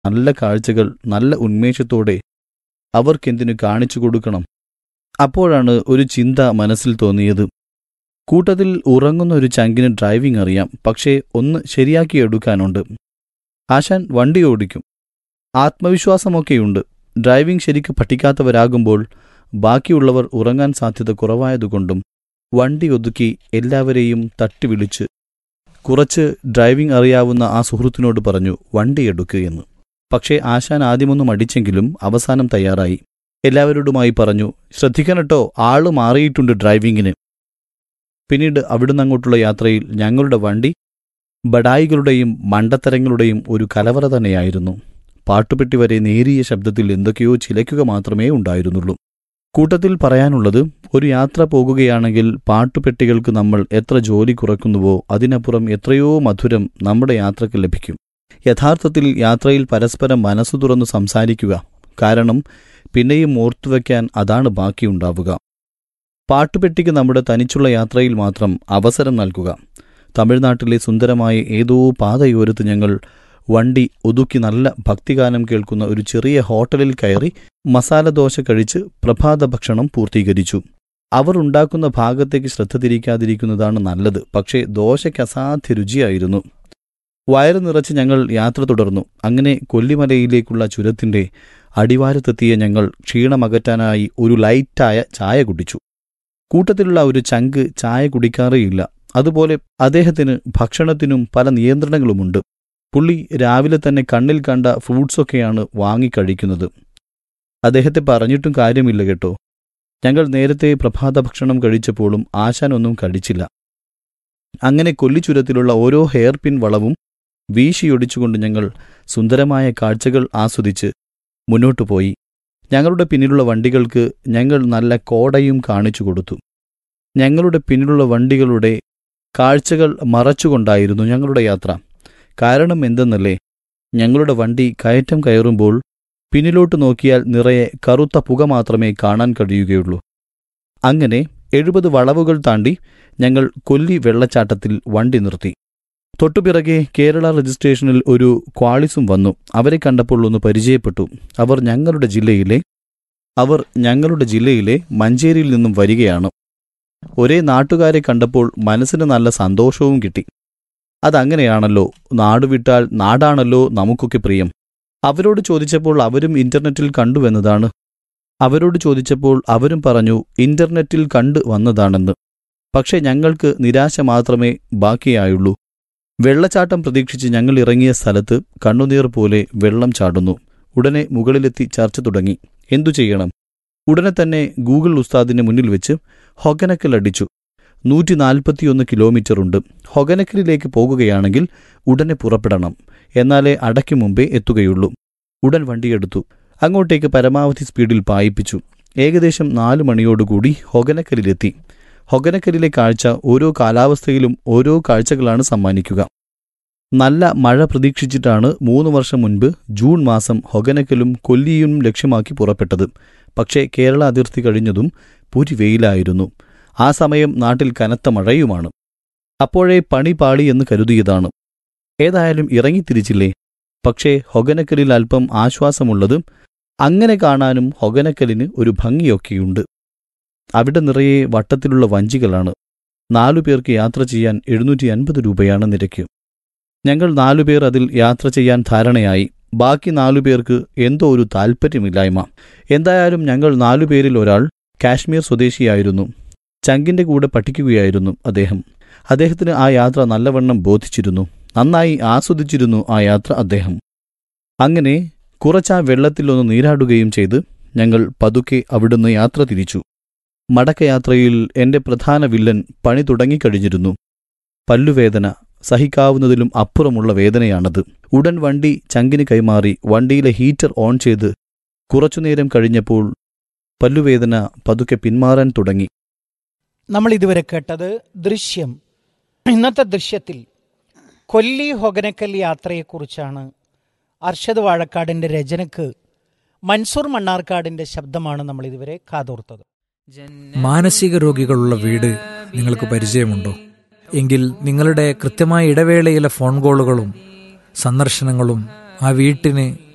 നല്ല കാഴ്ചകൾ നല്ല ഉന്മേഷത്തോടെ അവർക്കെന്തിനു കാണിച്ചു കൊടുക്കണം അപ്പോഴാണ് ഒരു ചിന്ത മനസ്സിൽ തോന്നിയത് കൂട്ടത്തിൽ ഉറങ്ങുന്ന ഒരു ചങ്കിന് ഡ്രൈവിംഗ് അറിയാം പക്ഷേ ഒന്ന് ശരിയാക്കിയെടുക്കാനുണ്ട് ആശാൻ വണ്ടി ഓടിക്കും ആത്മവിശ്വാസമൊക്കെയുണ്ട് ഡ്രൈവിംഗ് ശരിക്ക് പഠിക്കാത്തവരാകുമ്പോൾ ബാക്കിയുള്ളവർ ഉറങ്ങാൻ സാധ്യത കുറവായതുകൊണ്ടും വണ്ടി ഒതുക്കി എല്ലാവരെയും തട്ടി വിളിച്ച് കുറച്ച് ഡ്രൈവിംഗ് അറിയാവുന്ന ആ സുഹൃത്തിനോട് പറഞ്ഞു വണ്ടി എടുക്കുക എന്ന് പക്ഷേ ആശാൻ ആദ്യമൊന്നും അടിച്ചെങ്കിലും അവസാനം തയ്യാറായി എല്ലാവരോടുമായി പറഞ്ഞു ശ്രദ്ധിക്കണട്ടോ ആള് മാറിയിട്ടുണ്ട് ഡ്രൈവിങ്ങിന് പിന്നീട് അവിടുന്ന് അങ്ങോട്ടുള്ള യാത്രയിൽ ഞങ്ങളുടെ വണ്ടി ബഡായികളുടെയും മണ്ടത്തരങ്ങളുടെയും ഒരു കലവറ തന്നെയായിരുന്നു പാട്ടുപെട്ടി വരെ നേരിയ ശബ്ദത്തിൽ എന്തൊക്കെയോ ചിലയ്ക്കുക മാത്രമേ ഉണ്ടായിരുന്നുള്ളൂ കൂട്ടത്തിൽ പറയാനുള്ളത് ഒരു യാത്ര പോകുകയാണെങ്കിൽ പാട്ടുപെട്ടികൾക്ക് നമ്മൾ എത്ര ജോലി കുറയ്ക്കുന്നുവോ അതിനപ്പുറം എത്രയോ മധുരം നമ്മുടെ യാത്രയ്ക്ക് ലഭിക്കും യഥാർത്ഥത്തിൽ യാത്രയിൽ പരസ്പരം മനസ്സു തുറന്നു സംസാരിക്കുക കാരണം പിന്നെയും ഓർത്തുവെക്കാൻ അതാണ് ബാക്കിയുണ്ടാവുക പാട്ടുപെട്ടിക്ക് നമ്മുടെ തനിച്ചുള്ള യാത്രയിൽ മാത്രം അവസരം നൽകുക തമിഴ്നാട്ടിലെ സുന്ദരമായ ഏതോ പാതയോരത്ത് ഞങ്ങൾ വണ്ടി ഒതുക്കി നല്ല ഭക്തിഗാനം കേൾക്കുന്ന ഒരു ചെറിയ ഹോട്ടലിൽ കയറി മസാല ദോശ കഴിച്ച് പ്രഭാത ഭക്ഷണം പൂർത്തീകരിച്ചു അവർ ഉണ്ടാക്കുന്ന ഭാഗത്തേക്ക് ശ്രദ്ധ തിരിക്കാതിരിക്കുന്നതാണ് നല്ലത് പക്ഷേ ദോശയ്ക്ക് അസാധ്യ രുചിയായിരുന്നു വയറ് നിറച്ച് ഞങ്ങൾ യാത്ര തുടർന്നു അങ്ങനെ കൊല്ലിമലയിലേക്കുള്ള ചുരത്തിന്റെ അടിവാരത്തെത്തിയ ഞങ്ങൾ ക്ഷീണമകറ്റാനായി ഒരു ലൈറ്റായ ചായ കുടിച്ചു കൂട്ടത്തിലുള്ള ഒരു ചങ്ക് ചായ കുടിക്കാറേയില്ല അതുപോലെ അദ്ദേഹത്തിന് ഭക്ഷണത്തിനും പല നിയന്ത്രണങ്ങളുമുണ്ട് പുള്ളി രാവിലെ തന്നെ കണ്ണിൽ കണ്ട ഫ്രൂട്ട്സൊക്കെയാണ് വാങ്ങിക്കഴിക്കുന്നത് അദ്ദേഹത്തെ പറഞ്ഞിട്ടും കാര്യമില്ല കേട്ടോ ഞങ്ങൾ നേരത്തെ പ്രഭാത ഭക്ഷണം കഴിച്ചപ്പോഴും ആശാനൊന്നും കഴിച്ചില്ല അങ്ങനെ കൊല്ലിച്ചുരത്തിലുള്ള ഓരോ ഹെയർ പിൻ വളവും വീശിയൊടിച്ചുകൊണ്ട് ഞങ്ങൾ സുന്ദരമായ കാഴ്ചകൾ ആസ്വദിച്ച് മുന്നോട്ടു പോയി ഞങ്ങളുടെ പിന്നിലുള്ള വണ്ടികൾക്ക് ഞങ്ങൾ നല്ല കോടയും കാണിച്ചു കൊടുത്തു ഞങ്ങളുടെ പിന്നിലുള്ള വണ്ടികളുടെ കാഴ്ചകൾ മറച്ചുകൊണ്ടായിരുന്നു ഞങ്ങളുടെ യാത്ര കാരണം എന്തെന്നല്ലേ ഞങ്ങളുടെ വണ്ടി കയറ്റം കയറുമ്പോൾ പിന്നിലോട്ട് നോക്കിയാൽ നിറയെ കറുത്ത പുക മാത്രമേ കാണാൻ കഴിയുകയുള്ളൂ അങ്ങനെ എഴുപത് വളവുകൾ താണ്ടി ഞങ്ങൾ കൊല്ലി വെള്ളച്ചാട്ടത്തിൽ വണ്ടി നിർത്തി തൊട്ടുപിറകെ കേരള രജിസ്ട്രേഷനിൽ ഒരു ക്വാളിസും വന്നു അവരെ കണ്ടപ്പോൾ ഒന്ന് പരിചയപ്പെട്ടു അവർ ഞങ്ങളുടെ ജില്ലയിലെ അവർ ഞങ്ങളുടെ ജില്ലയിലെ മഞ്ചേരിയിൽ നിന്നും വരികയാണ് ഒരേ നാട്ടുകാരെ കണ്ടപ്പോൾ മനസ്സിന് നല്ല സന്തോഷവും കിട്ടി അതങ്ങനെയാണല്ലോ നാടുവിട്ടാൽ നാടാണല്ലോ നമുക്കൊക്കെ പ്രിയം അവരോട് ചോദിച്ചപ്പോൾ അവരും ഇന്റർനെറ്റിൽ കണ്ടുവെന്നതാണ് അവരോട് ചോദിച്ചപ്പോൾ അവരും പറഞ്ഞു ഇന്റർനെറ്റിൽ കണ്ടു വന്നതാണെന്ന് പക്ഷെ ഞങ്ങൾക്ക് നിരാശ മാത്രമേ ബാക്കിയായുള്ളൂ വെള്ളച്ചാട്ടം പ്രതീക്ഷിച്ച് ഞങ്ങൾ ഇറങ്ങിയ സ്ഥലത്ത് കണ്ണുനീർ പോലെ വെള്ളം ചാടുന്നു ഉടനെ മുകളിലെത്തി ചർച്ച തുടങ്ങി എന്തു ചെയ്യണം ഉടനെ തന്നെ ഗൂഗിൾ ഉസ്താദിന് മുന്നിൽ വെച്ച് ഹൊഗനക്കൽ അടിച്ചു നൂറ്റി നാൽപ്പത്തിയൊന്ന് കിലോമീറ്റർ ഉണ്ട് ഹൊഗനക്കലിലേക്ക് പോകുകയാണെങ്കിൽ ഉടനെ പുറപ്പെടണം എന്നാലേ അടയ്ക്കു മുമ്പേ എത്തുകയുള്ളൂ ഉടൻ വണ്ടിയെടുത്തു അങ്ങോട്ടേക്ക് പരമാവധി സ്പീഡിൽ പായിപ്പിച്ചു ഏകദേശം നാലു മണിയോടുകൂടി ഹൊഗനക്കലിലെത്തി ഹൊഗനക്കലിലെ കാഴ്ച ഓരോ കാലാവസ്ഥയിലും ഓരോ കാഴ്ചകളാണ് സമ്മാനിക്കുക നല്ല മഴ പ്രതീക്ഷിച്ചിട്ടാണ് മൂന്ന് വർഷം മുൻപ് ജൂൺ മാസം ഹൊഗനക്കലും കൊല്ലിയും ലക്ഷ്യമാക്കി പുറപ്പെട്ടത് പക്ഷേ കേരള അതിർത്തി കഴിഞ്ഞതും പുരി വെയിലായിരുന്നു ആ സമയം നാട്ടിൽ കനത്ത മഴയുമാണ് അപ്പോഴേ പണി പാളി എന്ന് കരുതിയതാണ് ഏതായാലും ഇറങ്ങിത്തിരിച്ചില്ലേ പക്ഷേ ഹൊഗനക്കലിൽ അല്പം ആശ്വാസമുള്ളത് അങ്ങനെ കാണാനും ഹൊഗനക്കലിന് ഒരു ഭംഗിയൊക്കെയുണ്ട് അവിടെ നിറയെ വട്ടത്തിലുള്ള വഞ്ചികളാണ് നാലുപേർക്ക് യാത്ര ചെയ്യാൻ എഴുന്നൂറ്റി അൻപത് രൂപയാണ് നിരക്ക് ഞങ്ങൾ നാലുപേർ അതിൽ യാത്ര ചെയ്യാൻ ധാരണയായി ബാക്കി നാലുപേർക്ക് എന്തോ ഒരു താൽപ്പര്യമില്ലായ്മ എന്തായാലും ഞങ്ങൾ നാലുപേരിൽ ഒരാൾ കാശ്മീർ സ്വദേശിയായിരുന്നു ചങ്കിന്റെ കൂടെ പഠിക്കുകയായിരുന്നു അദ്ദേഹം അദ്ദേഹത്തിന് ആ യാത്ര നല്ലവണ്ണം ബോധിച്ചിരുന്നു നന്നായി ആസ്വദിച്ചിരുന്നു ആ യാത്ര അദ്ദേഹം അങ്ങനെ കുറച്ചാ വെള്ളത്തിലൊന്ന് നീരാടുകയും ചെയ്ത് ഞങ്ങൾ പതുക്കെ അവിടുന്ന് യാത്ര തിരിച്ചു മടക്കയാത്രയിൽ എന്റെ പ്രധാന വില്ലൻ പണി തുടങ്ങിക്കഴിഞ്ഞിരുന്നു പല്ലുവേദന സഹിക്കാവുന്നതിലും അപ്പുറമുള്ള വേദനയാണത് ഉടൻ വണ്ടി ചങ്കിന് കൈമാറി വണ്ടിയിലെ ഹീറ്റർ ഓൺ ചെയ്ത് കുറച്ചുനേരം കഴിഞ്ഞപ്പോൾ പല്ലുവേദന പതുക്കെ പിന്മാറാൻ തുടങ്ങി നമ്മൾ ഇതുവരെ കേട്ടത് ദൃശ്യം ഇന്നത്തെ ദൃശ്യത്തിൽ കൊല്ലി ഹൊഗനക്കൽ യാത്രയെക്കുറിച്ചാണ് അർഷദ് വാഴക്കാടിൻ്റെ രചനക്ക് മൻസൂർ മണ്ണാർക്കാടിൻ്റെ ശബ്ദമാണ് നമ്മൾ ഇതുവരെ കാതോർത്തത് മാനസിക രോഗികളുള്ള വീട് നിങ്ങൾക്ക് പരിചയമുണ്ടോ എങ്കിൽ നിങ്ങളുടെ കൃത്യമായ ഇടവേളയിലെ ഫോൺ കോളുകളും സന്ദർശനങ്ങളും ആ വീട്ടിന്